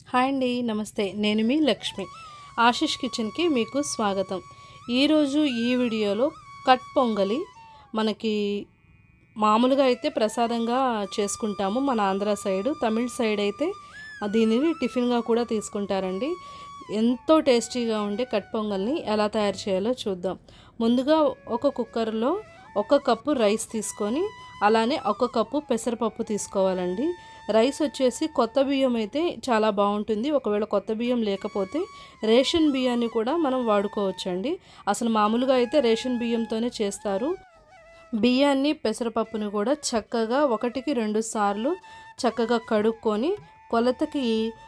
hi అండి నమస్తే నేను మీ లక్ష్మి ఆశిష్ కిచెన్కి మీకు స్వాగతం ఈరోజు ఈ వీడియోలో కట్ పొంగలి మనకి మామూలుగా అయితే ప్రసాదంగా చేసుకుంటాము మన ఆంధ్ర సైడ్ తమిళ్ సైడ్ అయితే దీనిని టిఫిన్గా కూడా తీసుకుంటారండి ఎంతో టేస్టీగా ఉండే కట్ పొంగల్ని ఎలా తయారు చేయాలో చూద్దాం ముందుగా ఒక కుక్కర్లో ఒక కప్పు రైస్ తీసుకొని అలానే ఒక కప్పు పెసరపప్పు తీసుకోవాలండి రైస్ వచ్చేసి కొత్త బియ్యం అయితే చాలా బాగుంటుంది ఒకవేళ కొత్త బియ్యం లేకపోతే రేషన్ బియ్యాన్ని కూడా మనం వాడుకోవచ్చండి అసలు మామూలుగా అయితే రేషన్ బియ్యంతోనే చేస్తారు బియ్యాన్ని పెసరపప్పుని కూడా చక్కగా ఒకటికి రెండు సార్లు చక్కగా కడుక్కొని కొలతకి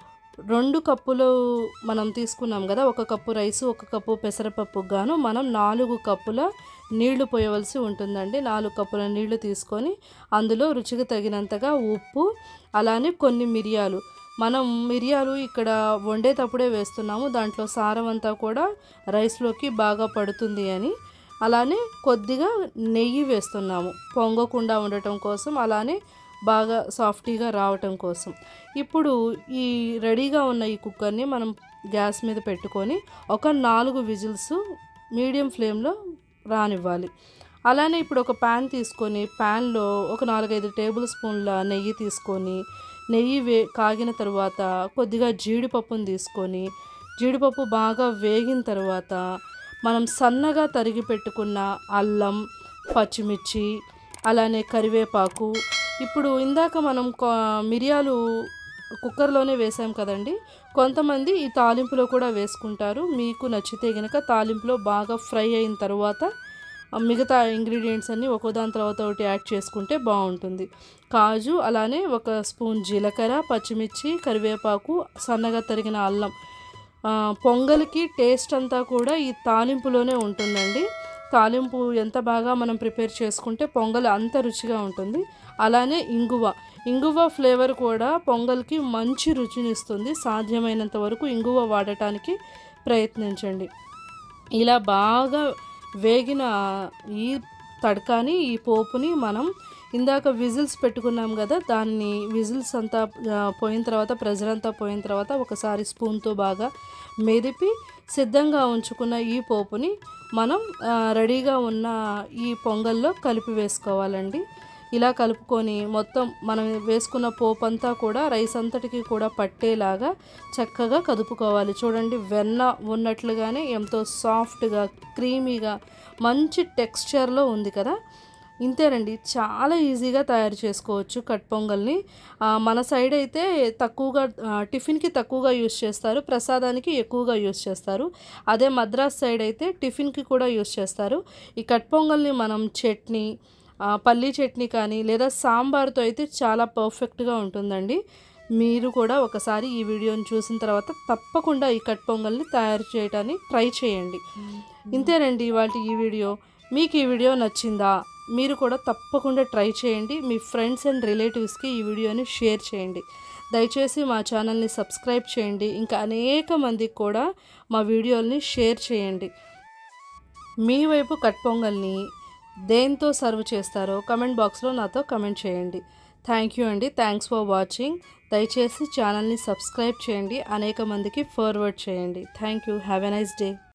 రెండు కప్పులు మనం తీసుకున్నాం కదా ఒక కప్పు రైసు ఒక కప్పు పెసరపప్పు గాను మనం నాలుగు కప్పుల నీళ్లు పోయవలసి ఉంటుందండి నాలుగు కప్పుల నీళ్లు తీసుకొని అందులో రుచికి తగినంతగా ఉప్పు అలానే కొన్ని మిరియాలు మనం మిరియాలు ఇక్కడ వండేటప్పుడే వేస్తున్నాము దాంట్లో సారం అంతా కూడా రైస్లోకి బాగా పడుతుంది అని అలానే కొద్దిగా నెయ్యి వేస్తున్నాము పొంగకుండా ఉండటం కోసం అలానే బాగా సాఫ్టీగా రావటం కోసం ఇప్పుడు ఈ రెడీగా ఉన్న ఈ కుక్కర్ని మనం గ్యాస్ మీద పెట్టుకొని ఒక నాలుగు విజిల్స్ మీడియం ఫ్లేమ్లో రానివ్వాలి అలానే ఇప్పుడు ఒక ప్యాన్ తీసుకొని ప్యాన్లో ఒక నాలుగైదు టేబుల్ స్పూన్ల నెయ్యి తీసుకొని నెయ్యి వే కాగిన తర్వాత కొద్దిగా జీడిపప్పును తీసుకొని జీడిపప్పు బాగా వేగిన తర్వాత మనం సన్నగా తరిగి పెట్టుకున్న అల్లం పచ్చిమిర్చి అలానే కరివేపాకు ఇప్పుడు ఇందాక మనం మిరియాలు కుక్కర్లోనే వేసాం కదండి కొంతమంది ఈ తాలింపులో కూడా వేసుకుంటారు మీకు నచ్చితే గనక తాలింపులో బాగా ఫ్రై అయిన తర్వాత మిగతా ఇంగ్రీడియంట్స్ అన్నీ ఒక్కోదాని తర్వాత ఒకటి యాడ్ చేసుకుంటే బాగుంటుంది కాజు అలానే ఒక స్పూన్ జీలకర్ర పచ్చిమిర్చి కరివేపాకు సన్నగా తరిగిన అల్లం పొంగల్కి టేస్ట్ అంతా కూడా ఈ తాలింపులోనే ఉంటుందండి తాలింపు ఎంత బాగా మనం ప్రిపేర్ చేసుకుంటే పొంగల్ అంత రుచిగా ఉంటుంది అలానే ఇంగువ ఇంగువ ఫ్లేవర్ కూడా పొంగల్కి మంచి రుచినిస్తుంది సాధ్యమైనంత వరకు ఇంగువ వాడటానికి ప్రయత్నించండి ఇలా బాగా వేగిన ఈ తడకాని ఈ పోపుని మనం ఇందాక విజిల్స్ పెట్టుకున్నాం కదా దాన్ని విజిల్స్ అంతా పోయిన తర్వాత ప్రెజర్ అంతా పోయిన తర్వాత ఒకసారి స్పూన్తో బాగా మెదిపి సిద్ధంగా ఉంచుకున్న ఈ పోపుని మనం రెడీగా ఉన్న ఈ పొంగల్లో కలిపి వేసుకోవాలండి ఇలా కలుపుకొని మొత్తం మనం వేసుకున్న పోపు అంతా కూడా రైస్ అంతటికి కూడా పట్టేలాగా చక్కగా కదుపుకోవాలి చూడండి వెన్న ఉన్నట్లుగానే ఎంతో సాఫ్ట్గా క్రీమీగా మంచి టెక్స్చర్లో ఉంది కదా ఇంతేనండి చాలా ఈజీగా తయారు చేసుకోవచ్చు కట్ పొంగల్ని మన సైడ్ అయితే తక్కువగా టిఫిన్కి తక్కువగా యూస్ చేస్తారు ప్రసాదానికి ఎక్కువగా యూస్ చేస్తారు అదే మద్రాస్ సైడ్ అయితే టిఫిన్కి కూడా యూస్ చేస్తారు ఈ కట్ పొంగల్ని మనం చట్నీ పల్లీ చట్నీ కానీ లేదా సాంబార్తో అయితే చాలా పర్ఫెక్ట్గా ఉంటుందండి మీరు కూడా ఒకసారి ఈ వీడియోని చూసిన తర్వాత తప్పకుండా ఈ కట్ పొంగల్ని తయారు చేయడానికి ట్రై చేయండి ఇంతేనండి ఇవాళ ఈ వీడియో మీకు ఈ వీడియో నచ్చిందా మీరు కూడా తప్పకుండా ట్రై చేయండి మీ ఫ్రెండ్స్ అండ్ రిలేటివ్స్కి ఈ వీడియోని షేర్ చేయండి దయచేసి మా ఛానల్ని సబ్స్క్రైబ్ చేయండి ఇంకా అనేక మందికి కూడా మా వీడియోల్ని షేర్ చేయండి మీ వైపు కట్ పొంగల్ని దేంతో సర్వ్ చేస్తారో కమెంట్ బాక్స్లో నాతో కమెంట్ చేయండి థ్యాంక్ యూ అండి థ్యాంక్స్ ఫర్ వాచింగ్ దయచేసి ఛానల్ని సబ్స్క్రైబ్ చేయండి అనేక మందికి ఫార్వర్డ్ చేయండి thank you have a nice day